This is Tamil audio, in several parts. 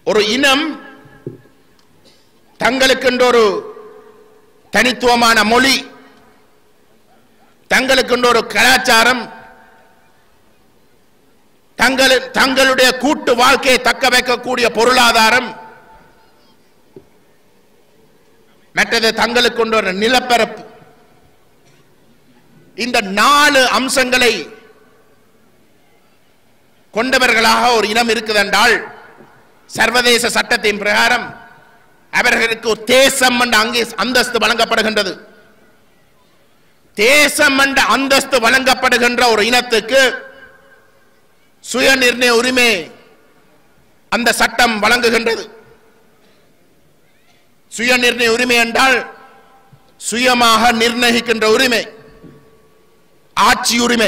ஒரு இனம் தங்களுக்கென்று ஒரு தனித்துவமான மொழி தங்களுக்கென்று ஒரு கலாச்சாரம் தங்கள் தங்களுடைய கூட்டு வாழ்க்கையை தக்க வைக்கக்கூடிய பொருளாதாரம் மற்றது தங்களுக்கு கொண்டு ஒரு நிலப்பரப்பு இந்த நாலு அம்சங்களை கொண்டவர்களாக ஒரு இனம் இருக்குதென்றால் சர்வதேச சட்டத்தின் பிரகாரம் அவர்களுக்கு ஒரு தேசம் என்ற அங்கே அந்தஸ்து வழங்கப்படுகின்றது தேசம் என்ற அந்தஸ்து வழங்கப்படுகின்ற ஒரு இனத்துக்கு சுய நிர்ணய உரிமை அந்த சட்டம் வழங்குகின்றது சுய நிர்ணய உரிமை என்றால் சுயமாக நிர்ணயிக்கின்ற உரிமை ஆட்சி உரிமை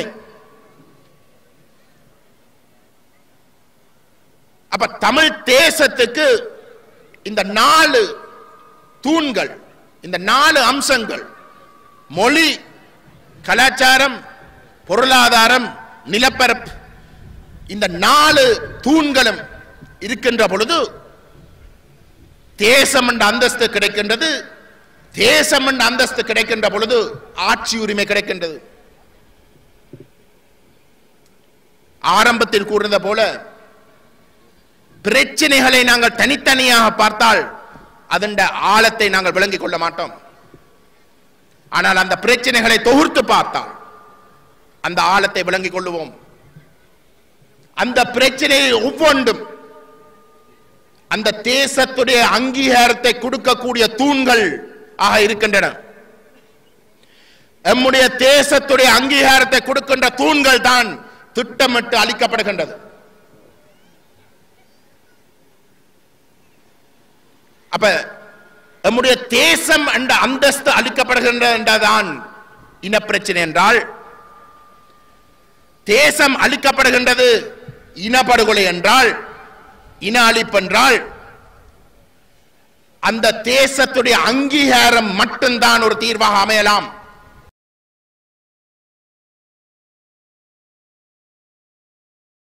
அப்ப தமிழ் தேசத்துக்கு இந்த நாலு தூண்கள் இந்த நாலு அம்சங்கள் மொழி கலாச்சாரம் பொருளாதாரம் நிலப்பரப்பு இந்த நாலு தூண்களும் இருக்கின்ற பொழுது தேசம் என்ற அந்தஸ்து கிடைக்கின்றது தேசம் என்ற அந்தஸ்து கிடைக்கின்ற பொழுது ஆட்சி உரிமை கிடைக்கின்றது ஆரம்பத்தில் கூறினது போல பிரச்சனைகளை நாங்கள் தனித்தனியாக பார்த்தால் அதன் ஆழத்தை நாங்கள் விளங்கிக் கொள்ள மாட்டோம் ஆனால் அந்த பிரச்சனைகளை தொகுத்து பார்த்தால் அந்த ஆழத்தை விளங்கிக் கொள்ளுவோம் அந்த பிரச்சனையை ஒவ்வொன்றும் அந்த தேசத்துடைய அங்கீகாரத்தை கொடுக்கக்கூடிய தூண்கள் ஆக இருக்கின்றன நம்முடைய தேசத்துடைய அங்கீகாரத்தை கொடுக்கின்ற தூண்கள் தான் திட்டமிட்டு அளிக்கப்படுகின்றது அப்ப நம்முடைய தேசம் என்ற அந்தஸ்து அளிக்கப்படுகின்ற என்றதான் இனப்பிரச்சனை என்றால் தேசம் அளிக்கப்படுகின்றது இனப்படுகொலை என்றால் இன அழிப்பு என்றால் அந்த தேசத்துடைய அங்கீகாரம் மட்டும்தான் ஒரு தீர்வாக அமையலாம்